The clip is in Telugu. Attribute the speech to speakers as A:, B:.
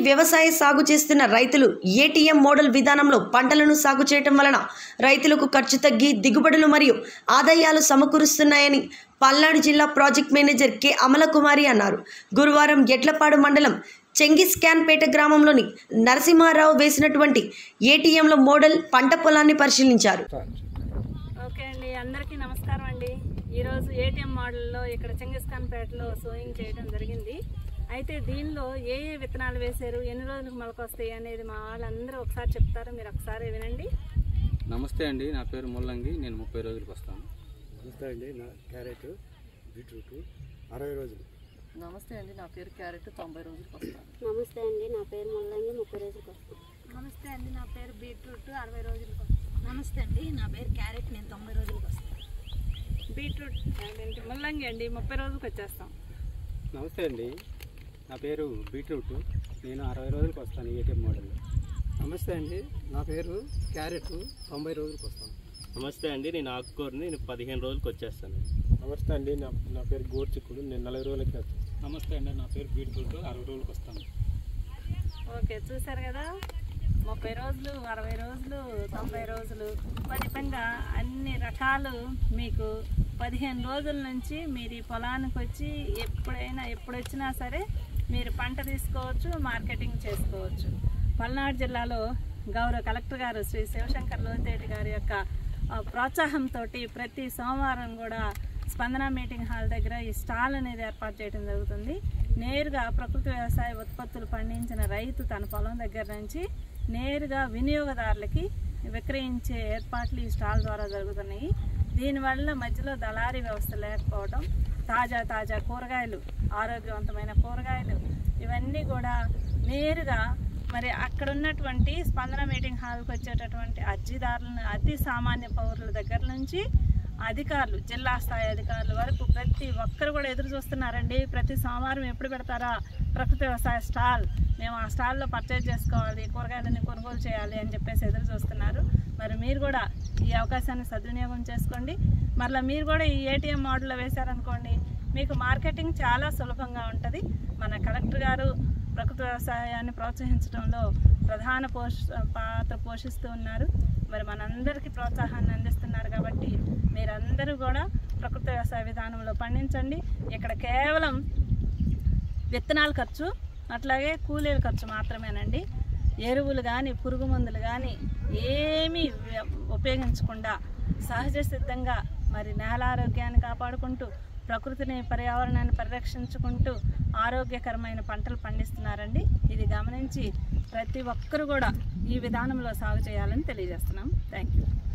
A: వ్యవసాయ సాగు చేస్తున్న రైతులు ఏటీఎం మోడల్ విధానంలో పంటలను సాగు చేయటం వలన రైతులకు ఖర్చు తగ్గి దిగుబడులు మరియు ఆదాయాలు సమకూరుస్తున్నాయని పల్నాడు జిల్లా ప్రాజెక్ట్ మేనేజర్ కె అమలకుమారి అన్నారు గురువారం ఎడ్లపాడు మండలం చెంగిస్కాన్పేట గ్రామంలోని నరసింహారావు వేసినటువంటి ఏటీఎంల మోడల్ పంట పొలాన్ని పరిశీలించారు
B: ఓకే అండి అందరికీ నమస్కారం అండి ఈరోజు ఏటీఎం మోడల్లో ఇక్కడ చెంగిస్ఖాన్పేటలో సోయింగ్ చేయడం జరిగింది అయితే దీనిలో ఏ ఏ విత్తనాలు వేశారు ఎన్ని రోజులకు మొలకొస్తాయి అనేది మా వాళ్ళందరూ ఒకసారి చెప్తారు మీరు ఒకసారి వినండి
C: నమస్తే అండి నా పేరు ముల్లంగి నేను ముప్పై రోజులకు వస్తాను
D: నమస్తే అండి నా క్యారెట్ బీట్రూట్ అరవై రోజులు
E: నమస్తే అండి నా పేరు క్యారెట్ తొంభై రోజులకు వస్తాను
F: నమస్తే అండి నా పేరు ముల్లంగి ముప్పై రోజులకు వస్తాను
B: నమస్తే అండి నా పేరు బీట్రూట్ అరవై రోజులకు
F: నమస్తే అండి నా పేరు క్యారెట్ నేను తొంభై రోజులకు వస్తాను
B: బీట్రూట్ అదేంటి ముల్లంగి అండి ముప్పై రోజులకు వచ్చేస్తాం
D: నమస్తే అండి నా పేరు బీట్రూట్ నేను అరవై రోజులకు వస్తాను ఏటీఎం మోడల్ నమస్తే అండి నా పేరు క్యారెట్ తొంభై రోజులకు వస్తాను
G: నమస్తే అండి నేను ఆకుకూరని నేను పదిహేను రోజులకు వచ్చేస్తాను
D: నమస్తే అండి నా నా పేరు గోర్చిక్కుడు నేను నలభై రోజులకి వస్తాను
C: నమస్తే అండి నా పేరు బీట్రూట్ అరవై రోజులకు వస్తాను
B: ఓకే చూసారు కదా ముప్పై రోజులు అరవై రోజులు తొంభై రోజులు విధంగా అన్ని రకాలు మీకు పదిహేను రోజుల నుంచి మీరు ఈ పొలానికి వచ్చి ఎప్పుడైనా ఎప్పుడు వచ్చినా సరే మీరు పంట తీసుకోవచ్చు మార్కెటింగ్ చేసుకోవచ్చు పల్నాడు జిల్లాలో గౌరవ కలెక్టర్ గారు శ్రీ శివశంకర్ లోతేటి గారి యొక్క ఆ, ప్రోత్సాహంతో ప్రతి సోమవారం కూడా స్పందన మీటింగ్ హాల్ దగ్గర ఈ స్టాల్ అనేది ఏర్పాటు చేయడం జరుగుతుంది నేరుగా ప్రకృతి వ్యవసాయ ఉత్పత్తులు పండించిన రైతు తన పొలం దగ్గర నుంచి నేరుగా వినియోగదారులకి విక్రయించే ఏర్పాట్లు ఈ స్టాల్ ద్వారా జరుగుతున్నాయి దీనివల్ల మధ్యలో దళారీ వ్యవస్థ లేకపోవడం తాజా తాజా కూరగాయలు ఆరోగ్యవంతమైన కూరగాయలు ఇవన్నీ కూడా నేరుగా మరి అక్కడ ఉన్నటువంటి స్పందన మీటింగ్ హాల్కి వచ్చేటటువంటి అర్జీదారులను అతి సామాన్య పౌరుల దగ్గర నుంచి అధికారులు జిల్లా స్థాయి అధికారుల వరకు ప్రతి ఒక్కరు కూడా ఎదురు చూస్తున్నారండి ప్రతి సోమవారం ఎప్పుడు పెడతారా ప్రకృతి వ్యవసాయ స్టాల్ మేము ఆ స్టాల్లో పర్చేజ్ చేసుకోవాలి కూరగాయలని కొనుగోలు చేయాలి అని చెప్పేసి ఎదురు చూస్తున్నారు మరి మీరు కూడా ఈ అవకాశాన్ని సద్వినియోగం చేసుకోండి మరలా మీరు కూడా ఈ ఏటీఎం మోడల్లో వేశారనుకోండి మీకు మార్కెటింగ్ చాలా సులభంగా ఉంటుంది మన కలెక్టర్ గారు ప్రకృతి వ్యవసాయాన్ని ప్రోత్సహించడంలో ప్రధాన పోష పాత్ర పోషిస్తూ ఉన్నారు మరి మనందరికీ ప్రోత్సాహాన్ని అందిస్తున్నారు కాబట్టి మీరందరూ కూడా ప్రకృతి వ్యవసాయ విధానంలో పండించండి ఇక్కడ కేవలం విత్తనాల ఖర్చు అట్లాగే కూలీల ఖర్చు మాత్రమేనండి ఎరువులు కానీ పురుగు మందులు కానీ ఏమీ వ్య- ఉపయోగించకుండా సహజ సిద్ధంగా మరి నేల ఆరోగ్యాన్ని కాపాడుకుంటూ ప్రకృతిని పర్యావరణాన్ని పరిరక్షించుకుంటూ ఆరోగ్యకరమైన పంటలు పండిస్తున్నారండి ఇది గమనించి ప్రతి ఒక్కరు కూడా ఈ విధానంలో సాగు చేయాలని తెలియజేస్తున్నాం థ్యాంక్ యూ